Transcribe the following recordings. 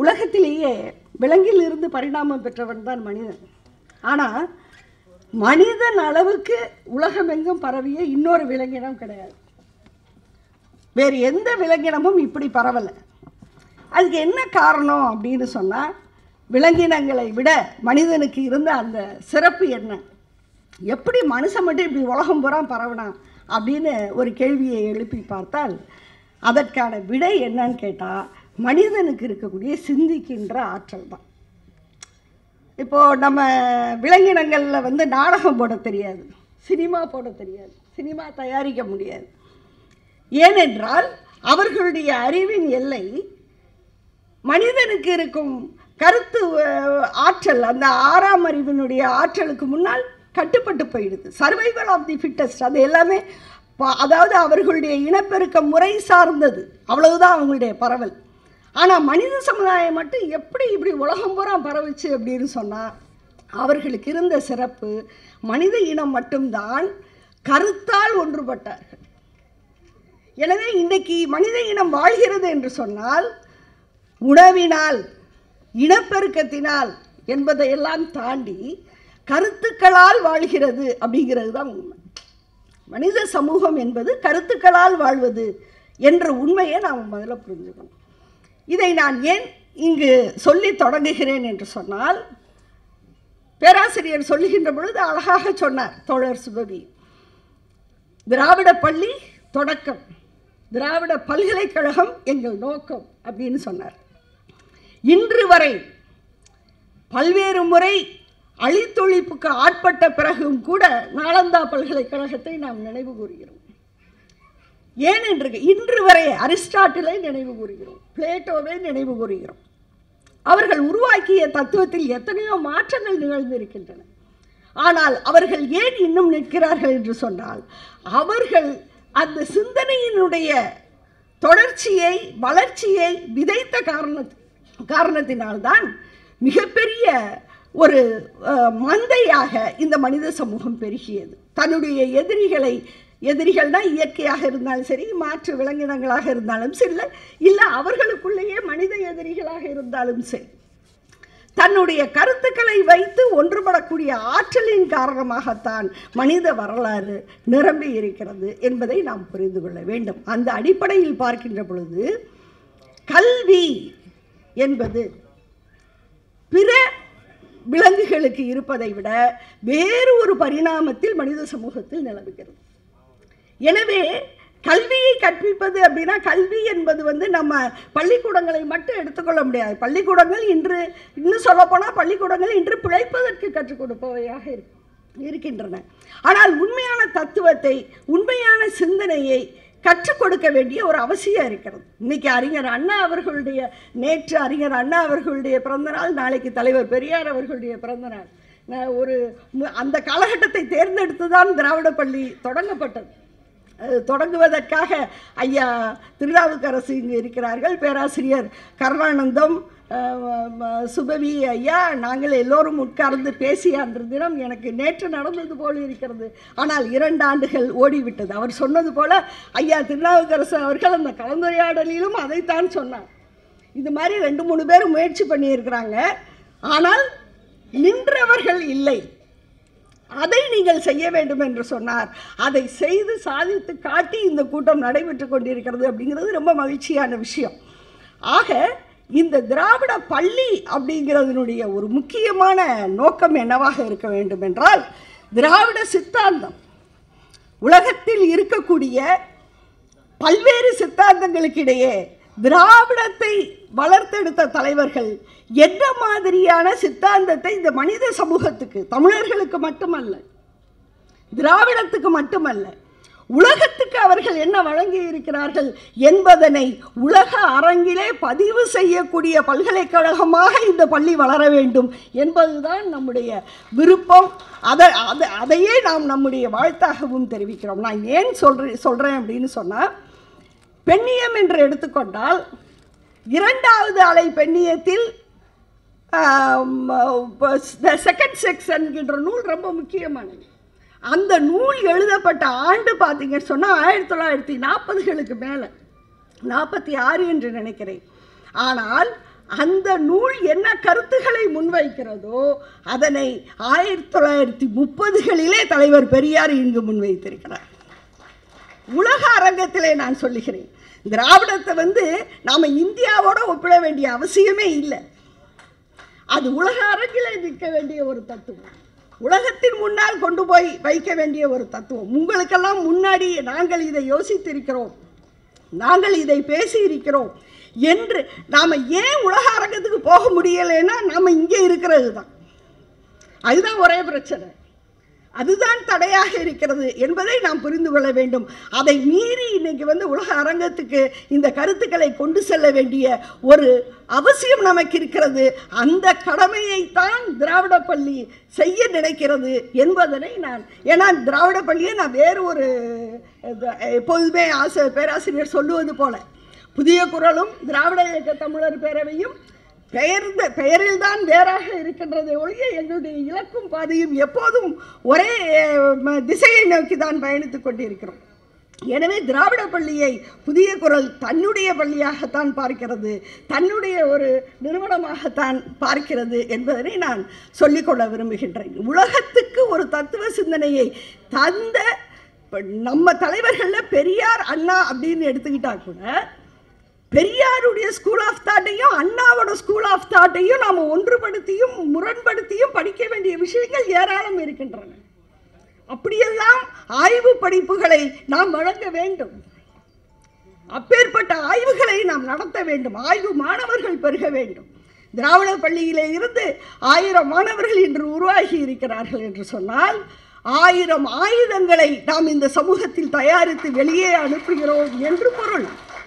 உலகத்திலேயே விலங்கில் இருந்து பரிணாமம் பெற்றவன் தான் மனிதன் ஆனால் மனிதன் அளவுக்கு உலகமெங்கும் பரவிய இன்னொரு விலங்கினம் கிடையாது வேறு எந்த விலங்கினமும் இப்படி பரவலை அதுக்கு என்ன காரணம் அப்படின்னு சொன்னால் விலங்கினங்களை விட மனிதனுக்கு இருந்த அந்த சிறப்பு என்ன எப்படி மனுஷன் மட்டும் இப்படி உலகம் பூரா பரவனான் அப்படின்னு ஒரு கேள்வியை எழுப்பி பார்த்தால் அதற்கான விடை என்னன்னு கேட்டால் மனிதனுக்கு இருக்கக்கூடிய சிந்திக்கின்ற ஆற்றல் தான் இப்போது நம்ம விலங்கினங்களில் வந்து நாடகம் போட தெரியாது சினிமா போட தெரியாது சினிமா தயாரிக்க முடியாது ஏனென்றால் அவர்களுடைய அறிவின் எல்லை மனிதனுக்கு இருக்கும் கருத்து அஹ், ஆற்றல் அந்த ஆறாம் அறிவினுடைய ஆற்றலுக்கு முன்னால் கட்டுப்பட்டு போயிடுது சர்வைவல் ஆஃப் தி ஃபிட்டஸ்ட் அது எல்லாமே ப- அதாவது அவர்களுடைய இனப்பெருக்க முறை சார்ந்தது அவ்வளவுதான் அவங்களுடைய பரவல் ஆனால் மனித சமுதாயம் மட்டும் எப்படி இப்படி உலகம் பூரா பரவுச்சு அப்படின்னு சொன்னால் அவர்களுக்கு இருந்த சிறப்பு மனித இனம் மட்டும்தான் கருத்தால் ஒன்றுபட்டார்கள் எனவே இன்னைக்கு மனித இனம் வாழ்கிறது என்று சொன்னால் உணவினால் இனப்பெருக்கத்தினால் என்பதையெல்லாம் தாண்டி கருத்துக்களால் வாழ்கிறது அப்படிங்கிறது தான் உண்மை மனித சமூகம் என்பது கருத்துக்களால் வாழ்வது என்ற உண்மையை நாம் முதல்ல புரிஞ்சுக்கணும் இதை நான் ஏன் இங்கு சொல்லி தொடங்குகிறேன் என்று சொன்னால் பேராசிரியர் சொல்லுகின்ற பொழுது அழகாக சொன்னார் தோழர் சுபவி திராவிட பள்ளி தொடக்கம் திராவிட பல்கலைக்கழகம் எங்கள் நோக்கம் அப்படின்னு சொன்னார் இன்று வரை பல்வேறு முறை அழித்தொழிப்புக்கு ஆட்பட்ட பிறகும் கூட நாலந்தா பல்கலைக்கழகத்தை நாம் நினைவு கூறுகிறோம் ஏன் என்று இன்று வரை அரிஸ்டாட்டிலை நினைவு கூறுகிறோம் பிளேட்டோவை நினைவு கூறுகிறோம் அவர்கள் உருவாக்கிய தத்துவத்தில் எத்தனையோ மாற்றங்கள் நிகழ்ந்திருக்கின்றன ஆனால் அவர்கள் ஏன் இன்னும் நிற்கிறார்கள் என்று சொன்னால் அவர்கள் அந்த சிந்தனையினுடைய தொடர்ச்சியை வளர்ச்சியை விதைத்த காரண காரணத்தினால்தான் மிகப்பெரிய ஒரு அஹ், மந்தையாக இந்த மனித சமூகம் பெருகியது தன்னுடைய எதிரிகளை எதிரிகள்னா இயற்கையாக இருந்தாலும் சரி மாற்று விலங்கினங்களாக இருந்தாலும் சரி இல்லை அவர்களுக்குள்ளேயே மனித எதிரிகளாக இருந்தாலும் சரி தன்னுடைய கருத்துக்களை வைத்து ஒன்றுபடக்கூடிய ஆற்றலின் காரணமாகத்தான் மனித வரலாறு நிரம்பி இருக்கிறது என்பதை நாம் புரிந்து கொள்ள வேண்டும் அந்த அடிப்படையில் பார்க்கின்ற பொழுது கல்வி என்பது பிற விலங்குகளுக்கு இருப்பதை விட வேறு ஒரு பரிணாமத்தில் மனித சமூகத்தில் நிலவுகிறது எனவே கல்வியை கற்பிப்பது அப்படின்னா கல்வி என்பது வந்து நம்ம பள்ளிக்கூடங்களை மட்டும் எடுத்துக்கொள்ள முடியாது பள்ளிக்கூடங்கள் இன்று இன்னும் சொல்லப்போனால் பள்ளிக்கூடங்கள் இன்று பிழைப்பதற்கு கற்றுக் கொடுப்பவையாக இருக்கு இருக்கின்றன ஆனால் உண்மையான தத்துவத்தை உண்மையான சிந்தனையை கற்றுக் கொடுக்க வேண்டிய ஒரு அவசியம் இருக்கிறது இன்னைக்கு அறிஞர் அண்ணா அவர்களுடைய நேற்று அறிஞர் அண்ணா அவர்களுடைய பிறந்தநாள் நாளைக்கு தலைவர் பெரியார் அவர்களுடைய பிறந்தநாள் நான் ஒரு மு- அந்த காலகட்டத்தை தேர்ந்தெடுத்து தான் திராவிட பள்ளி தொடங்கப்பட்டது அது தொடங்குவதற்காக ஐயா திருநாவுக்கரசு இங்கு இருக்கிறார்கள் பேராசிரியர் கருணானந்தம் அஹ், ம- சுபவி ஐயா நாங்கள் எல்லோரும் உட்கார்ந்து பேசிய அன்று தினம் எனக்கு நேற்று நடந்தது போல் இருக்கிறது ஆனால் இரண்டு ஆண்டுகள் ஓடிவிட்டது அவர் சொன்னது போல ஐயா திருநாவுக்கரசு அவர்கள் அந்த கலந்துரையாடலிலும் அதைத்தான் சொன்னார் இது மாதிரி ரெண்டு மூணு பேர் முயற்சி பண்ணியிருக்கிறாங்க ஆனால் நின்றவர்கள் இல்லை அதை நீங்கள் செய்ய வேண்டும் என்று சொன்னார் அதை செய்து சாதித்து காட்டி இந்த கூட்டம் நடைபெற்று கொண்டிருக்கிறது அப்படிங்கிறது ரொம்ப மகிழ்ச்சியான விஷயம் ஆக இந்த திராவிட பள்ளி அப்படிங்கிறதனுடைய ஒரு முக்கியமான நோக்கம் என்னவாக இருக்க வேண்டும் என்றால் திராவிட சித்தாந்தம் உலகத்தில் இருக்கக்கூடிய பல்வேறு சித்தாந்தங்களுக்கு இடையே திராவிடத்தை வளர்த்தெடுத்த தலைவர்கள் என்ன மாதிரியான சித்தாந்தத்தை இந்த மனித சமூகத்துக்கு தமிழர்களுக்கு மட்டுமல்ல திராவிடத்துக்கு மட்டுமல்ல உலகத்துக்கு அவர்கள் என்ன வழங்கி இருக்கிறார்கள் என்பதனை உலக அரங்கிலே பதிவு செய்யக்கூடிய பல்கலைக்கழகமாக இந்த பள்ளி வளர வேண்டும் என்பதுதான் நம்முடைய விருப்பம் அதை அதை அதையே நாம் நம்முடைய வாழ்த்தாகவும் தெரிவிக்கிறோம் நான் ஏன் சொல்கிறேன் சொல்கிறேன் அப்படின்னு சொன்னால் பெண்ணியம் என்று எடுத்துக்கொண்டால் இரண்டாவது அலை பெண்ணியத்தில் செகண்ட் செக்ஸ் என்கின்ற நூல் ரொம்ப முக்கியமானது அந்த நூல் எழுதப்பட்ட ஆண்டு பார்த்தீங்கன்னு சொன்னால் ஆயிரத்தி தொள்ளாயிரத்தி நாற்பதுகளுக்கு மேலே நாற்பத்தி ஆறு என்று நினைக்கிறேன் ஆனால் அந்த நூல் என்ன கருத்துக்களை முன்வைக்கிறதோ அதனை ஆயிரத்தி தொள்ளாயிரத்தி முப்பதுகளிலே தலைவர் பெரியார் இங்கு முன்வைத்திருக்கிறார் உலக அரங்கத்திலே நான் சொல்லுகிறேன் திராவிடத்தை வந்து நாம் இந்தியாவோட ஒப்பிட வேண்டிய அவசியமே இல்லை அது உலக அரங்கிலே நிற்க வேண்டிய ஒரு தத்துவம் உலகத்தின் முன்னால் கொண்டு போய் வைக்க வேண்டிய ஒரு தத்துவம் உங்களுக்கெல்லாம் முன்னாடி நாங்கள் இதை யோசித்திருக்கிறோம் நாங்கள் இதை பேசியிருக்கிறோம் என்று நாம் ஏன் உலக அரங்கத்துக்கு போக முடியலைன்னா நாம் இங்கே இருக்கிறது தான் அதுதான் ஒரே பிரச்சனை அதுதான் தடையாக இருக்கிறது என்பதை நாம் புரிந்து கொள்ள வேண்டும் அதை மீறி இன்னைக்கு வந்து உலக அரங்கத்துக்கு இந்த கருத்துக்களை கொண்டு செல்ல வேண்டிய ஒரு அவசியம் நமக்கு இருக்கிறது அந்த கடமையைத்தான் திராவிட பள்ளி செய்ய நினைக்கிறது என்பதனை நான் ஏன்னா திராவிட பள்ளியை நான் வேறு ஒரு இது, எப்போதுமே ஆசை பேராசிரியர் சொல்லுவது போல புதிய குரலும் திராவிட இயக்க தமிழர் பேரவையும் பெயர்ந்த பெயரில்தான் வேறாக இருக்கின்றதை ஒழிய எங்களுடைய இலக்கும் பாதையும் எப்போதும் ஒரே அஹ், ம- திசையை நோக்கி தான் பயணித்துக் கொண்டிருக்கிறோம் எனவே திராவிட பள்ளியை புதிய குரல் தன்னுடைய பள்ளியாகத்தான் பார்க்கிறது தன்னுடைய ஒரு நிறுவனமாகத்தான் பார்க்கிறது என்பதனை நான் சொல்லிக்கொள்ள விரும்புகின்றேன் உலகத்துக்கு ஒரு தத்துவ சிந்தனையை தந்த இப்ப நம்ம தலைவர்களில் பெரியார் அண்ணா அப்படின்னு எடுத்துக்கிட்டா கூட பெரியாருடைய ஸ்கூல் ஆஃப் தாட்டையும் அண்ணாவோட ஸ்கூல் ஆஃப் தாட்டையும் நாம் ஒன்றுபடுத்தியும் முரண்படுத்தியும் படிக்க வேண்டிய விஷயங்கள் ஏராளம் இருக்கின்றன அப்படியெல்லாம் ஆய்வு படிப்புகளை நாம் வழங்க வேண்டும் அப்பேற்பட்ட ஆய்வுகளை நாம் நடத்த வேண்டும் ஆய்வு மாணவர்கள் பெருக வேண்டும் திராவிட பள்ளியிலே இருந்து ஆயிரம் மாணவர்கள் இன்று உருவாகி இருக்கிறார்கள் என்று சொன்னால் ஆயிரம் ஆயுதங்களை நாம் இந்த சமூகத்தில் தயாரித்து வெளியே அனுப்புகிறோம் என்று பொருள்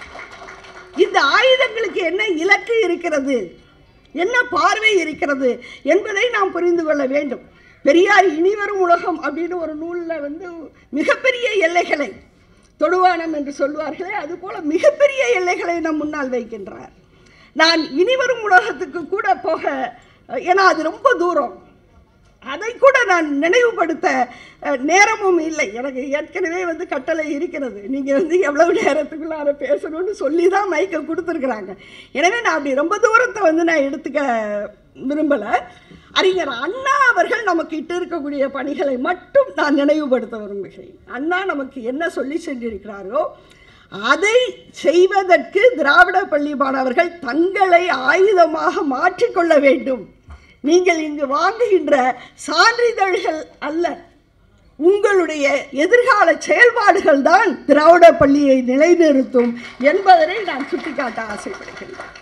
இந்த ஆயுதங்களுக்கு என்ன இலக்கு இருக்கிறது என்ன பார்வை இருக்கிறது என்பதை நாம் புரிந்து கொள்ள வேண்டும் பெரியார் இனிவரும் உலகம் அப்படின்னு ஒரு நூலில் வந்து மிகப்பெரிய எல்லைகளை தொடுவானம் என்று சொல்வார்களே அதுபோல மிகப்பெரிய எல்லைகளை நம் முன்னால் வைக்கின்றார் நான் இனிவரும் உலகத்துக்கு கூட போக ஏன்னா அது ரொம்ப தூரம் அதை கூட நான் நினைவுபடுத்த அஹ், நேரமும் இல்லை எனக்கு ஏற்கனவே வந்து கட்டளை இருக்கிறது நீங்கள் வந்து எவ்வளவு நேரத்துக்குள்ளார பேசணும்னு சொல்லி தான் மைக்கை கொடுத்துருக்குறாங்க எனவே நான் அப்படி ரொம்ப தூரத்தை வந்து நான் எடுத்துக்க விரும்பலை அறிஞர் அண்ணா அவர்கள் நமக்கு இட்டு இருக்கக்கூடிய பணிகளை மட்டும் நான் நினைவுபடுத்த விரும்புகிறேன் அண்ணா நமக்கு என்ன சொல்லி சென்றிருக்கிறாரோ அதை செய்வதற்கு திராவிட பள்ளி மாணவர்கள் தங்களை ஆயுதமாக மாற்றிக்கொள்ள வேண்டும் நீங்கள் இங்கு வாங்குகின்ற சான்றிதழ்கள் அல்ல உங்களுடைய எதிர்கால செயல்பாடுகள் தான் திராவிட பள்ளியை நிலைநிறுத்தும் என்பதனை நான் சுட்டிக்காட்ட ஆசைப்படுகின்றேன்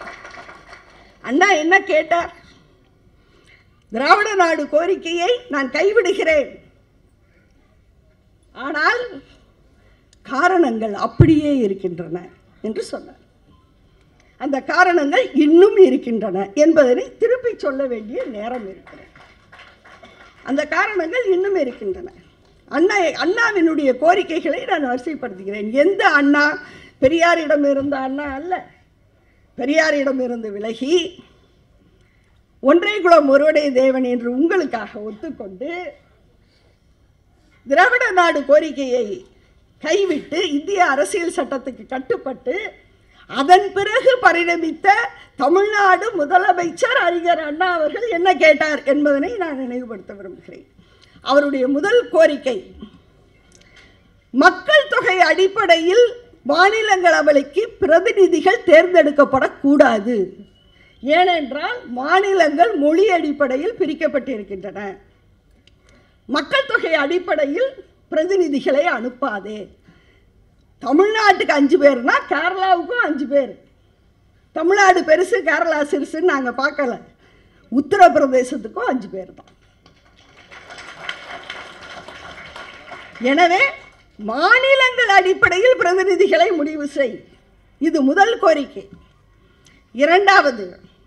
அண்ணா என்ன கேட்டார் திராவிட நாடு கோரிக்கையை நான் கைவிடுகிறேன் ஆனால் காரணங்கள் அப்படியே இருக்கின்றன என்று சொன்னார் அந்த காரணங்கள் இன்னும் இருக்கின்றன என்பதனை திருப்பி சொல்ல வேண்டிய நேரம் இருக்கிறது அந்த காரணங்கள் இன்னும் இருக்கின்றன அண்ணா அண்ணாவினுடைய கோரிக்கைகளை நான் வரிசைப்படுத்துகிறேன் எந்த அண்ணா பெரியாரிடம் இருந்த அண்ணா அல்ல பெரியாரிடம் இருந்து விலகி ஒன்றை குலம் ஒருவடை தேவன் என்று உங்களுக்காக ஒத்துக்கொண்டு திராவிட நாடு கோரிக்கையை கைவிட்டு இந்திய அரசியல் சட்டத்துக்கு கட்டுப்பட்டு அதன் பிறகு பரிணமித்த தமிழ்நாடு முதலமைச்சர் அறிஞர் அண்ணா அவர்கள் என்ன கேட்டார் என்பதனை நான் நினைவுபடுத்த விரும்புகிறேன் அவருடைய முதல் கோரிக்கை மக்கள் தொகை அடிப்படையில் மாநிலங்களவைக்கு பிரதிநிதிகள் தேர்ந்தெடுக்கப்படக்கூடாது ஏனென்றால் மாநிலங்கள் மொழி அடிப்படையில் பிரிக்கப்பட்டிருக்கின்றன மக்கள் தொகை அடிப்படையில் பிரதிநிதிகளை அனுப்பாதே தமிழ்நாட்டுக்கு அஞ்சு பேர்னா கேரளாவுக்கும் அஞ்சு பேர் தமிழ்நாடு பெருசு கேரளா சிறுசுன்னு நாங்கள் பார்க்கல உத்தரப்பிரதேசத்துக்கும் அஞ்சு பேர் தான் எனவே மாநிலங்கள் அடிப்படையில் பிரதிநிதிகளை முடிவு செய் இது முதல் கோரிக்கை இரண்டாவது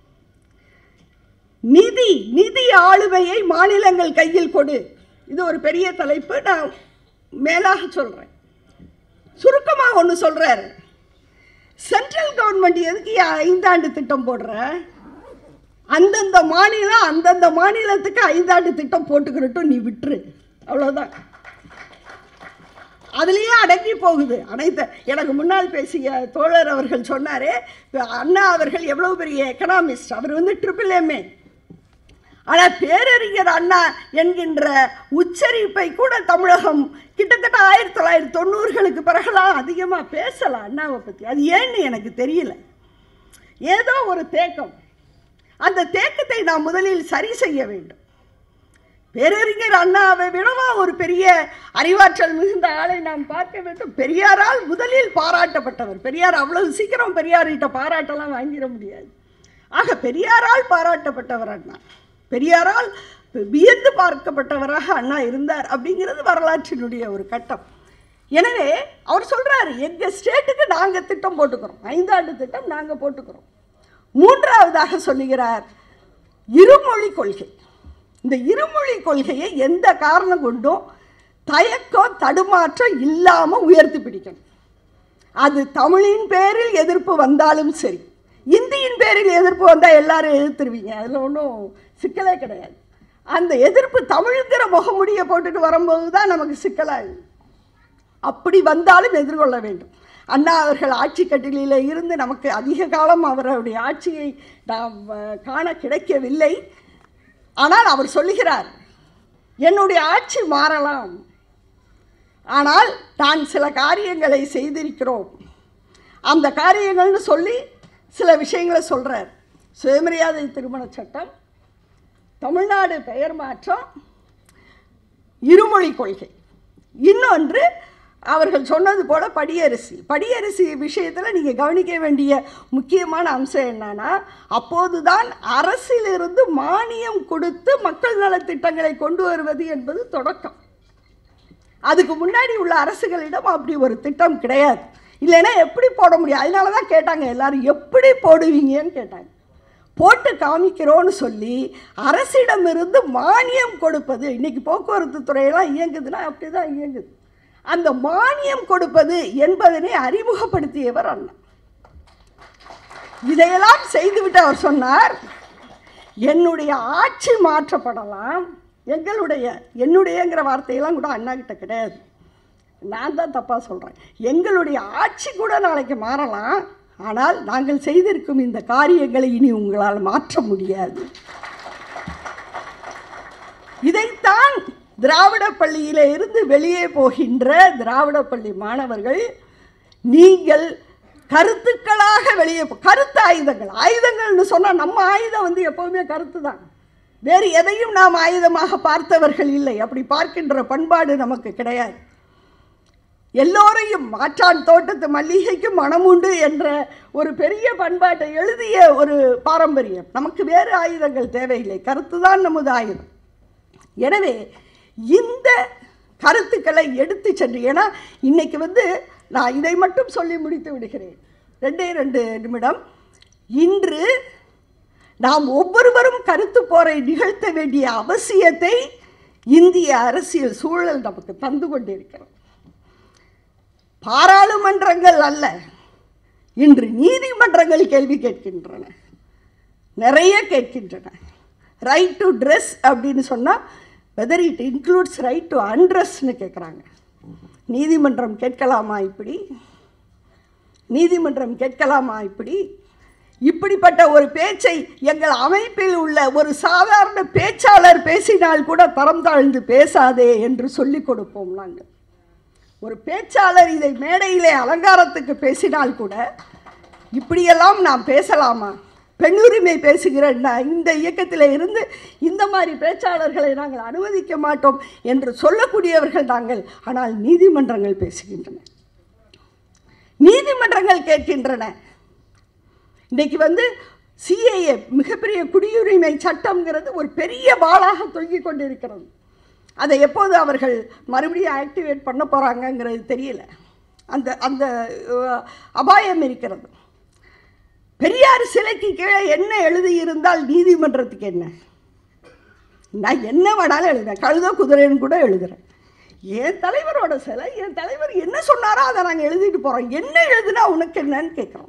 நிதி நிதி ஆளுமையை மாநிலங்கள் கையில் கொடு இது ஒரு பெரிய தலைப்பு நான் மேலாக சொல்கிறேன் சுருக்கமாக ஒன்று சொல்கிறாரு சென்ட்ரல் கவர்மெண்ட் எதுக்கு ஏன் ஐந்தாண்டு திட்டம் போடுற அந்தந்த மாநிலம் அந்தந்த மாநிலத்துக்கு ஐந்தாண்டு திட்டம் போட்டுக்கிறட்டும் நீ விட்டுரு அவ்வளோதான் அதுலேயே அடங்கி போகுது அனைத்து எனக்கு முன்னால் பேசிய தோழர் அவர்கள் சொன்னாரே இப்ப அண்ணா அவர்கள் எவ்வளவு பெரிய எக்கனாமிஸ்ட் அவர் வந்து ட்ரிபிள் எம்ஏ ஆனால் பேரறிஞர் அண்ணா என்கின்ற உச்சரிப்பை கூட தமிழகம் கிட்டத்தட்ட ஆயிரத்தி தொள்ளாயிரத்தி தொண்ணூறுகளுக்கு பிறகுலாம் அதிகமாக பேசலாம் அண்ணாவை பற்றி அது ஏன்னு எனக்கு தெரியல ஏதோ ஒரு தேக்கம் அந்த தேக்கத்தை நாம் முதலில் சரி செய்ய வேண்டும் பேரறிஞர் அண்ணாவை விடவா ஒரு பெரிய அறிவாற்றல் மிகுந்த ஆளை நாம் பார்க்க வேண்டும் பெரியாரால் முதலில் பாராட்டப்பட்டவர் பெரியார் அவ்வளவு சீக்கிரம் பெரியார்கிட்ட பாராட்டெல்லாம் வாங்கிட முடியாது ஆக பெரியாரால் பாராட்டப்பட்டவர் அண்ணா பெரியாரால் வியந்து பார்க்கப்பட்டவராக அண்ணா இருந்தார் அப்படிங்கிறது வரலாற்றினுடைய ஒரு கட்டம் எனவே அவர் சொல்றாரு எங்க ஸ்டேட்டுக்கு நாங்க திட்டம் போட்டுக்கிறோம் ஐந்தாண்டு திட்டம் நாங்க போட்டுக்கிறோம் மூன்றாவதாக சொல்லுகிறார் இருமொழி கொள்கை இந்த இருமொழி கொள்கையை எந்த காரணம் கொண்டும் தயக்கம் தடுமாற்றம் இல்லாம உயர்த்தி பிடிக்கணும் அது தமிழின் பேரில் எதிர்ப்பு வந்தாலும் சரி இந்தியின் பேரில் எதிர்ப்பு வந்தால் எல்லாரும் எதிர்த்துருவீங்க அதில் ஒன்றும் சிக்கலே கிடையாது அந்த எதிர்ப்பு தமிழுங்கிற முகமுடியை போட்டுட்டு வரும்போது தான் நமக்கு சிக்கலாகுது அப்படி வந்தாலும் எதிர்கொள்ள வேண்டும் அண்ணா அவர்கள் ஆட்சி கட்டிலில் இருந்து நமக்கு அதிக காலம் அவருடைய ஆட்சியை நாம் அஹ், காண கிடைக்கவில்லை ஆனால் அவர் சொல்லுகிறார் என்னுடைய ஆட்சி மாறலாம் ஆனால் நான் சில காரியங்களை செய்திருக்கிறோம் அந்த காரியங்கள்னு சொல்லி சில விஷயங்களை சொல்கிறார் சுயமரியாதை திருமண சட்டம் தமிழ்நாடு பெயர் மாற்றம் இருமொழி கொள்கை இன்னொன்று அவர்கள் சொன்னது போல படியரிசி படியரிசி விஷயத்தில் நீங்கள் கவனிக்க வேண்டிய முக்கியமான அம்சம் என்னன்னா அப்போதுதான் அரசிலிருந்து மானியம் கொடுத்து மக்கள் நலத்திட்டங்களை கொண்டு வருவது என்பது தொடக்கம் அதுக்கு முன்னாடி உள்ள அரசுகளிடம் அப்படி ஒரு திட்டம் கிடையாது இல்லைன்னா எப்படி போட முடியும் அதனால தான் கேட்டாங்க எல்லாரும் எப்படி போடுவீங்கன்னு கேட்டாங்க போட்டு காமிக்கிறோன்னு சொல்லி அரசிடமிருந்து மானியம் கொடுப்பது இன்னைக்கு போக்குவரத்து துறையெல்லாம் இயங்குதுன்னா அப்படி தான் இயங்குது அந்த மானியம் கொடுப்பது என்பதனை அறிமுகப்படுத்தியவர் அண்ணா இதையெல்லாம் செய்துவிட்டு அவர் சொன்னார் என்னுடைய ஆட்சி மாற்றப்படலாம் எங்களுடைய என்னுடையங்கிற வார்த்தையெல்லாம் கூட அண்ணா கிட்ட கிடையாது நான் தான் தப்பாக சொல்கிறேன் எங்களுடைய ஆட்சி கூட நாளைக்கு மாறலாம் ஆனால் நாங்கள் செய்திருக்கும் இந்த காரியங்களை இனி உங்களால் மாற்ற முடியாது இதைத்தான் திராவிட பள்ளியில இருந்து வெளியே போகின்ற திராவிட பள்ளி மாணவர்கள் நீங்கள் கருத்துக்களாக வெளியே போ- கருத்து ஆயுதங்கள் ஆயுதங்கள்னு சொன்னால் நம்ம ஆயுதம் வந்து எப்போவுமே கருத்து தான் வேறு எதையும் நாம் ஆயுதமாக பார்த்தவர்கள் இல்லை அப்படி பார்க்கின்ற பண்பாடு நமக்கு கிடையாது எல்லோரையும் மாற்றான் தோட்டத்து மல்லிகைக்கும் மனமுண்டு என்ற ஒரு பெரிய பண்பாட்டை எழுதிய ஒரு பாரம்பரியம் நமக்கு வேறு ஆயுதங்கள் தேவையில்லை கருத்து தான் நமது ஆயுதம் எனவே இந்த கருத்துக்களை எடுத்து சென்று ஏன்னா இன்னைக்கு வந்து நான் இதை மட்டும் சொல்லி முடித்து விடுகிறேன் ரெண்டே ரெண்டு நிமிடம் இன்று நாம் ஒவ்வொருவரும் கருத்து போரை நிகழ்த்த வேண்டிய அவசியத்தை இந்திய அரசியல் சூழல் நமக்கு தந்து கொண்டிருக்கிறது பாராளுமன்றங்கள் அல்ல இன்று நீதிமன்றங்கள் கேள்வி கேட்கின்றன நிறைய கேட்கின்றன ரைட் டு ட்ரெஸ் அப்படின்னு சொன்னால் whether it includes right to அன்ட்ரெஸ்னு கேட்குறாங்க நீதிமன்றம் கேட்கலாமா இப்படி நீதிமன்றம் கேட்கலாமா இப்படி இப்படிப்பட்ட ஒரு பேச்சை எங்கள் அமைப்பில் உள்ள ஒரு சாதாரண பேச்சாளர் பேசினால் கூட தரம் தாழ்ந்து பேசாதே என்று சொல்லிக் கொடுப்போம் நாங்கள் ஒரு பேச்சாளர் இதை மேடையிலே அலங்காரத்துக்கு பேசினால் கூட இப்படியெல்லாம் நாம் பேசலாமா பெண்ணுரிமை பேசுகிற ந- இந்த இயக்கத்தில் இருந்து இந்த மாதிரி பேச்சாளர்களை நாங்கள் அனுமதிக்க மாட்டோம் என்று சொல்லக்கூடியவர்கள் நாங்கள் ஆனால் நீதிமன்றங்கள் பேசுகின்றன நீதிமன்றங்கள் கேட்கின்றன இன்னைக்கு வந்து சிஏஏ மிகப்பெரிய குடியுரிமை சட்டம்ங்கிறது ஒரு பெரிய வாளாக தொங்கிக் கொண்டிருக்கிறது அதை எப்போது அவர்கள் மறுபடியும் ஆக்டிவேட் பண்ண போகிறாங்கங்கிறது தெரியல அந்த அந்த அஹ், அபாயம் இருக்கிறது பெரியார் சிலைக்கு கீழே என்ன எழுதியிருந்தால் நீதிமன்றத்துக்கு என்ன நான் என்ன வேணாலும் எழுதுவேன் கழுத குதிரைன்னு கூட எழுதுறேன் என் தலைவரோட சிலை என் தலைவர் என்ன சொன்னாரோ அதை நாங்கள் எழுதிட்டு போகிறோம் என்ன எழுதுனா உனக்கு என்னன்னு கேட்குறோம்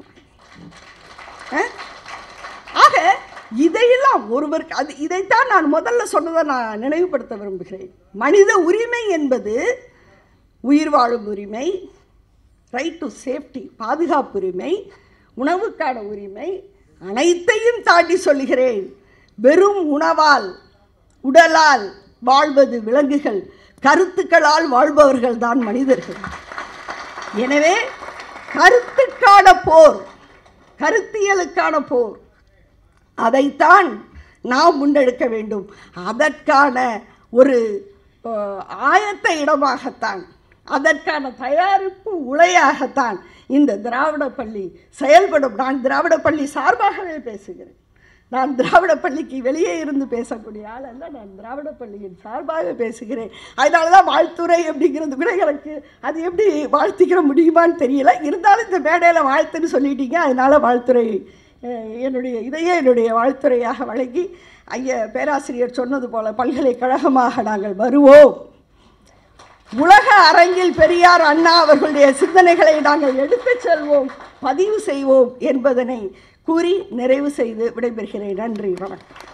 அஹ்? ஆக இதையெல்லாம் ஒருவருக்கு அது இதைத்தான் நான் முதல்ல சொன்னதை நான் நினைவுபடுத்த விரும்புகிறேன் மனித உரிமை என்பது உயிர் வாழும் உரிமை ரைட் டு சேஃப்டி பாதுகாப்பு உரிமை உணவுக்கான உரிமை அனைத்தையும் தாண்டி சொல்கிறேன் வெறும் உணவால் உடலால் வாழ்வது விலங்குகள் கருத்துக்களால் வாழ்பவர்கள் தான் மனிதர்கள் எனவே கருத்துக்கான போர் கருத்தியலுக்கான போர் அதைத்தான் நாம் முன்னெடுக்க வேண்டும் அதற்கான ஒரு அஹ், ஆயத்த இடமாகத்தான் அதற்கான தயாரிப்பு உலையாகத்தான் இந்த திராவிட பள்ளி செயல்படும் நான் திராவிட பள்ளி சார்பாகவே பேசுகிறேன் நான் திராவிட பள்ளிக்கு வெளியே இருந்து பேசக்கூடிய ஆள் அல்ல நான் திராவிட பள்ளியின் சார்பாக பேசுகிறேன் அதனால தான் வாழ்த்துறை அப்படிங்கிறது கூட எனக்கு அது எப்படி வாழ்த்திக்கிற முடியுமான்னு தெரியல இருந்தாலும் இந்த மேடையில் வாழ்த்துன்னு சொல்லிட்டீங்க அதனால வாழ்த்துறை அஹ், என்னுடைய இதையே என்னுடைய வாழ்த்துறையாக வழங்கி ஐயா பேராசிரியர் சொன்னது போல பல்கலைக்கழகமாக நாங்கள் வருவோம் உலக அரங்கில் பெரியார் அண்ணா அவர்களுடைய சிந்தனைகளை நாங்கள் எடுத்துச் செல்வோம் பதிவு செய்வோம் என்பதனை கூறி நிறைவு செய்து விடைபெறுகிறேன் நன்றி வணக்கம்